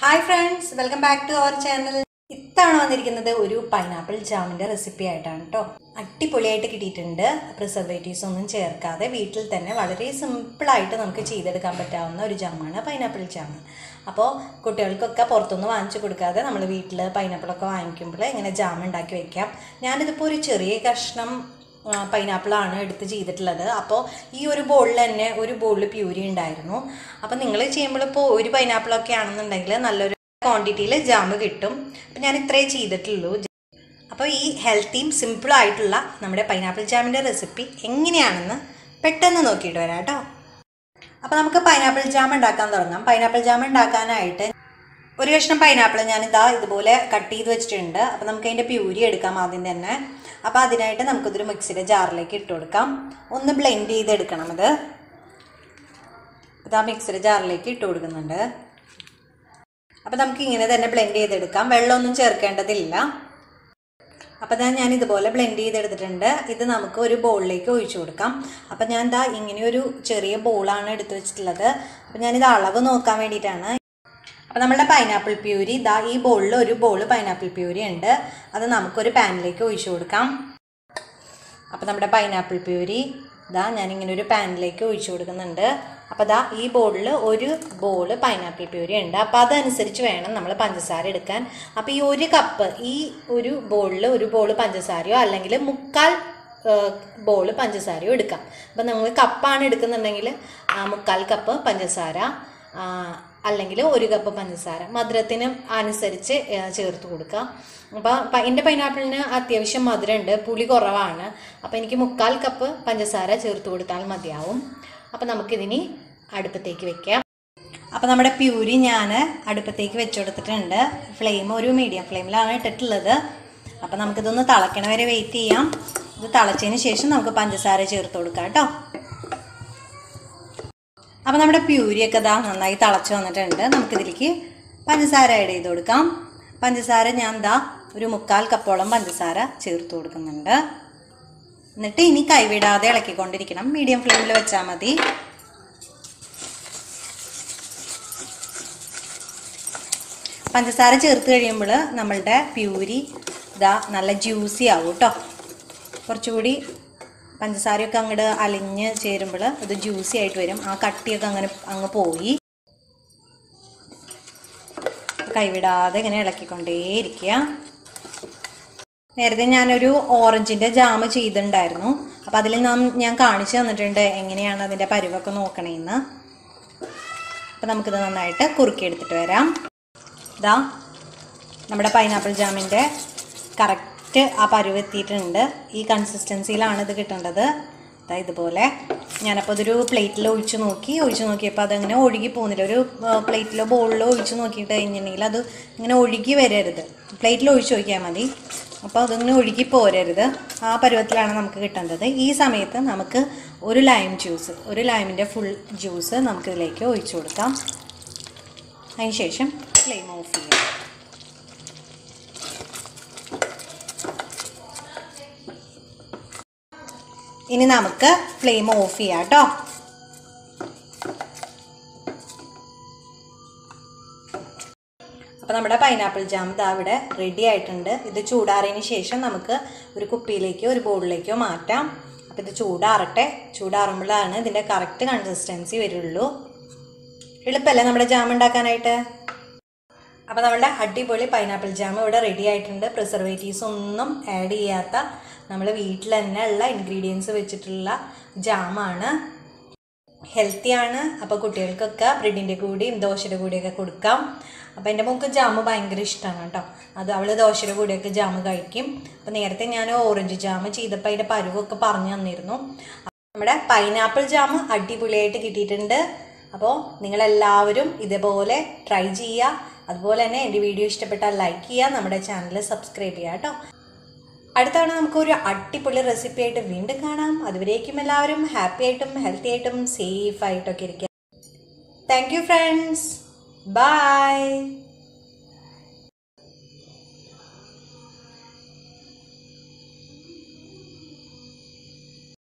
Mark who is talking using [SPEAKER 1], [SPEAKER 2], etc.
[SPEAKER 1] hi friends welcome back to our channel ഇത്തവണ വന്നിരിക്കുന്നത് ഒരു പൈനാപ്പിൾ ജാമിൻ്റെ റെസിപ്പി ആയിട്ടാണ് കേട്ടോ അടിപൊളിയായിട്ട് കിട്ടിയിട്ടുണ്ട് പ്രിസർവേറ്റീവ്സ് ഒന്നും ചേർക്കാതെ വീട്ടിൽ തന്നെ വളരെ സിമ്പിളായിട്ട് നമുക്ക് ചെയ്തെടുക്കാൻ പറ്റാവുന്ന ഒരു ജാമാണ് പൈനാപ്പിൾ ജാം അപ്പോൾ കുട്ടികൾക്കൊക്കെ പുറത്തുനിന്ന് വാങ്ങിച്ചു കൊടുക്കാതെ നമ്മൾ വീട്ടിൽ പൈനാപ്പിളൊക്കെ വാങ്ങിക്കുമ്പോൾ ഇങ്ങനെ ജാം ഉണ്ടാക്കി വെക്കാം ഞാനിതിപ്പോൾ ഒരു ചെറിയ കഷ്ണം പൈനാപ്പിളാണ് എടുത്ത് ചെയ്തിട്ടുള്ളത് അപ്പോൾ ഈ ഒരു ബോളിൽ തന്നെ ഒരു ബോളിൽ പ്യൂരി ഉണ്ടായിരുന്നു അപ്പോൾ നിങ്ങൾ ചെയ്യുമ്പോൾ ഇപ്പോൾ ഒരു പൈനാപ്പിളൊക്കെ ആണെന്നുണ്ടെങ്കിൽ നല്ലൊരു ക്വാണ്ടിറ്റിയിൽ ജാമ് കിട്ടും അപ്പോൾ ഞാൻ ഇത്രേ ചെയ്തിട്ടുള്ളൂ അപ്പോൾ ഈ ഹെൽത്തിയും സിമ്പിളും ആയിട്ടുള്ള നമ്മുടെ പൈനാപ്പിൾ ജാമിൻ്റെ റെസിപ്പി എങ്ങനെയാണെന്ന് പെട്ടെന്ന് നോക്കിയിട്ട് വരാം കേട്ടോ അപ്പോൾ നമുക്ക് പൈനാപ്പിൾ ജാം ഉണ്ടാക്കാൻ തുടങ്ങാം പൈനാപ്പിൾ ജാം ഉണ്ടാക്കാനായിട്ട് ഒരു കഷ്ണം പൈനാപ്പിൾ ഞാൻ ഇതാ ഇതുപോലെ കട്ട് ചെയ്ത് വെച്ചിട്ടുണ്ട് അപ്പോൾ നമുക്ക് അതിൻ്റെ പ്യൂരി എടുക്കാം ആദ്യം തന്നെ അപ്പോൾ അതിനായിട്ട് നമുക്കിതൊരു മിക്സിയുടെ ജാറിലേക്ക് ഇട്ട് കൊടുക്കാം ഒന്ന് ബ്ലെൻഡ് ചെയ്തെടുക്കണം ഇത് ഇതാ മിക്സിയുടെ ജാറിലേക്ക് ഇട്ട് കൊടുക്കുന്നുണ്ട് അപ്പോൾ നമുക്ക് ഇങ്ങനെ തന്നെ ബ്ലെൻഡ് ചെയ്തെടുക്കാം വെള്ളമൊന്നും ചേർക്കേണ്ടതില്ല അപ്പോൾ ഞാൻ ഞാൻ ഇതുപോലെ ബ്ലെൻഡ് ചെയ്തെടുത്തിട്ടുണ്ട് ഇത് നമുക്ക് ഒരു ബോളിലേക്ക് ഒഴിച്ചു കൊടുക്കാം അപ്പോൾ ഞാൻ ഇതാ ഇങ്ങനെ ഒരു ചെറിയ ബോളാണ് എടുത്തു വെച്ചിട്ടുള്ളത് അപ്പോൾ ഞാനിത് അളവ് നോക്കാൻ വേണ്ടിയിട്ടാണ് അപ്പോൾ നമ്മളുടെ പൈനാപ്പിൾ പ്യൂരി ഇതാ ഈ ബോളിൽ ഒരു ബോൾ പൈനാപ്പിൾ പ്യൂരി ഉണ്ട് അത് നമുക്കൊരു പാനിലേക്ക് ഒഴിച്ചു കൊടുക്കാം അപ്പോൾ നമ്മുടെ പൈനാപ്പിൾ പ്യൂരി ഇതാ ഞാനിങ്ങനെ ഒരു പാനിലേക്ക് ഒഴിച്ചു കൊടുക്കുന്നുണ്ട് അപ്പോൾ ദാ ഈ ബോളിൽ ഒരു ബോൾ പൈനാപ്പിൾ പ്യൂരി ഉണ്ട് അപ്പോൾ അതനുസരിച്ച് വേണം നമ്മൾ പഞ്ചസാര എടുക്കാൻ അപ്പോൾ ഈ ഒരു കപ്പ് ഈ ഒരു ബോളിൽ ഒരു ബോൾ പഞ്ചസാരയോ അല്ലെങ്കിൽ മുക്കാൽ ബോൾ പഞ്ചസാരയോ എടുക്കാം അപ്പോൾ നമ്മൾ കപ്പാണ് എടുക്കുന്നുണ്ടെങ്കിൽ മുക്കാൽ കപ്പ് പഞ്ചസാര അല്ലെങ്കിൽ ഒരു കപ്പ് പഞ്ചസാര മധുരത്തിന് അനുസരിച്ച് ചേർത്ത് കൊടുക്കുക അപ്പോൾ എൻ്റെ പൈനാപ്പിളിന് അത്യാവശ്യം മധുരമുണ്ട് പുളി കുറവാണ് അപ്പോൾ എനിക്ക് മുക്കാൽ കപ്പ് പഞ്ചസാര ചേർത്ത് കൊടുത്താൽ മതിയാവും അപ്പോൾ നമുക്കിതിനി അടുപ്പത്തേക്ക് വെക്കാം അപ്പോൾ നമ്മുടെ പ്യൂരി ഞാൻ അടുപ്പത്തേക്ക് വെച്ച് കൊടുത്തിട്ടുണ്ട് ഫ്ലെയിം ഒരു മീഡിയം ഫ്ലെയിമിലാണ് ഇട്ടിട്ടുള്ളത് അപ്പോൾ നമുക്കിതൊന്ന് തിളയ്ക്കണ വരെ വെയിറ്റ് ചെയ്യാം ഇത് തിളച്ചതിന് ശേഷം നമുക്ക് പഞ്ചസാര ചേർത്ത് കൊടുക്കാം കേട്ടോ അപ്പോൾ നമ്മുടെ പ്യൂരിയൊക്കെ ഇതാ നന്നായി തിളച്ച് വന്നിട്ടുണ്ട് നമുക്കിതിലേക്ക് പഞ്ചസാര ആഡ് ചെയ്ത് കൊടുക്കാം പഞ്ചസാര ഞാൻ ഇതാ ഒരു മുക്കാൽ കപ്പോളം പഞ്ചസാര ചേർത്ത് കൊടുക്കുന്നുണ്ട് എന്നിട്ട് ഇനി കൈവിടാതെ ഇളക്കിക്കൊണ്ടിരിക്കണം മീഡിയം ഫ്ലെയിമിൽ വെച്ചാൽ മതി പഞ്ചസാര ചേർത്ത് കഴിയുമ്പോൾ നമ്മളുടെ പ്യൂരി ഇതാ നല്ല ജ്യൂസി ആവും കേട്ടോ കുറച്ചുകൂടി പഞ്ചസാരയൊക്കെ അങ്ങോട്ട് അലിഞ്ഞ് ചേരുമ്പോൾ അത് ജ്യൂസി ആയിട്ട് വരും ആ കട്ടിയൊക്കെ അങ്ങനെ അങ്ങ് പോയി കൈവിടാതെ ഇങ്ങനെ ഇളക്കിക്കൊണ്ടേയിരിക്കുക നേരത്തെ ഞാനൊരു ഓറഞ്ചിൻ്റെ ജാമ് ചെയ്തിട്ടുണ്ടായിരുന്നു അപ്പോൾ അതിൽ നാം ഞാൻ കാണിച്ചു തന്നിട്ടുണ്ട് എങ്ങനെയാണ് അതിൻ്റെ പരുവൊക്കെ നോക്കണേന്ന് അപ്പോൾ നമുക്കിത് നന്നായിട്ട് കുറുക്കിയെടുത്തിട്ട് വരാം ഇതാ നമ്മുടെ പൈനാപ്പിൾ ജാമിൻ്റെ കറക്റ്റ് ആ പരുവ് എത്തിയിട്ടുണ്ട് ഈ കൺസിസ്റ്റൻസിയിലാണ് ഇത് കിട്ടേണ്ടത് ഇതാ ഇതുപോലെ ഞാനപ്പോൾ അതൊരു പ്ലേറ്റിൽ ഒഴിച്ച് നോക്കി ഒഴിച്ച് നോക്കിയപ്പോൾ അതങ്ങനെ ഒഴുകി പോകുന്നില്ല ഒരു പ്ലേറ്റിലോ ബോളിലോ ഒഴിച്ച് നോക്കിയിട്ട് കഴിഞ്ഞിട്ടുണ്ടെങ്കിൽ അത് ഇങ്ങനെ ഒഴുകി വരരുത് പ്ലേറ്റിൽ ഒഴിച്ച് നോക്കിയാൽ മതി അപ്പോൾ അതിങ്ങനെ ഒഴുകി പോരരുത് ആ പരുവത്തിലാണ് നമുക്ക് കിട്ടേണ്ടത് ഈ സമയത്ത് നമുക്ക് ഒരു ലൈം ജ്യൂസ് ഒരു ലൈമിൻ്റെ ഫുൾ ജ്യൂസ് നമുക്കിതിലേക്ക് ഒഴിച്ചു കൊടുക്കാം അതിന് ശേഷം ഫ്ലെയിം ഓഫ് ചെയ്യാം ഇനി നമുക്ക് ഫ്ലെയിം ഓഫ് ചെയ്യാം കേട്ടോ അപ്പോൾ നമ്മുടെ പൈനാപ്പിൾ ജാം ഇതാ ഇവിടെ റെഡി ആയിട്ടുണ്ട് ഇത് ചൂടാറിയതിന് ശേഷം നമുക്ക് ഒരു കുപ്പിയിലേക്കോ ഒരു ബോളിലേക്കോ മാറ്റാം അപ്പോൾ ഇത് ചൂടാറട്ടെ ചൂടാറുമ്പോഴാണ് ഇതിൻ്റെ കറക്റ്റ് കൺസിസ്റ്റൻസി വരുള്ളൂ എളുപ്പമല്ലേ നമ്മുടെ ജാം ഉണ്ടാക്കാനായിട്ട് അപ്പോൾ നമ്മളുടെ അടിപൊളി പൈനാപ്പിൾ ജാം ഇവിടെ റെഡി ആയിട്ടുണ്ട് പ്രിസർവേറ്റീവ്സ് ഒന്നും ആഡ് ചെയ്യാത്ത നമ്മൾ വീട്ടിൽ തന്നെ ഉള്ള ഇൻഗ്രീഡിയൻസ് വെച്ചിട്ടുള്ള ജാമാണ് ഹെൽത്തിയാണ് അപ്പോൾ കുട്ടികൾക്കൊക്കെ ബ്രെഡിൻ്റെ കൂടിയും ദോശയുടെ കൂടിയൊക്കെ കൊടുക്കാം അപ്പോൾ എൻ്റെ മോൾക്ക് ജാമ് ഭയങ്കര ഇഷ്ടമാണ് കേട്ടോ അത് അവൾ ദോശയുടെ കൂടിയൊക്കെ ജാമ് കഴിക്കും അപ്പോൾ നേരത്തെ ഞാൻ ഓറഞ്ച് ജാമ് ചെയ്തപ്പോൾ അതിൻ്റെ പരുവൊക്കെ പറഞ്ഞു തന്നിരുന്നു നമ്മുടെ പൈനാപ്പിൾ ജാമ് അടിപൊളിയായിട്ട് കിട്ടിയിട്ടുണ്ട് അപ്പോൾ നിങ്ങളെല്ലാവരും ഇതേപോലെ ട്രൈ ചെയ്യുക അതുപോലെ തന്നെ എൻ്റെ വീഡിയോ ഇഷ്ടപ്പെട്ടാൽ ലൈക്ക് ചെയ്യുക നമ്മുടെ ചാനൽ സബ്സ്ക്രൈബ് ചെയ്യുക കേട്ടോ അടുത്ത തവണ നമുക്കൊരു അടിപൊളി റെസിപ്പി ആയിട്ട് വീണ്ടും കാണാം അതുവരേക്കും എല്ലാവരും ഹാപ്പി ആയിട്ടും ഹെൽത്തി ആയിട്ടും സേഫ് ആയിട്ടൊക്കെ ഇരിക്കുക താങ്ക് യു ഫ്രണ്ട്സ് ബൈ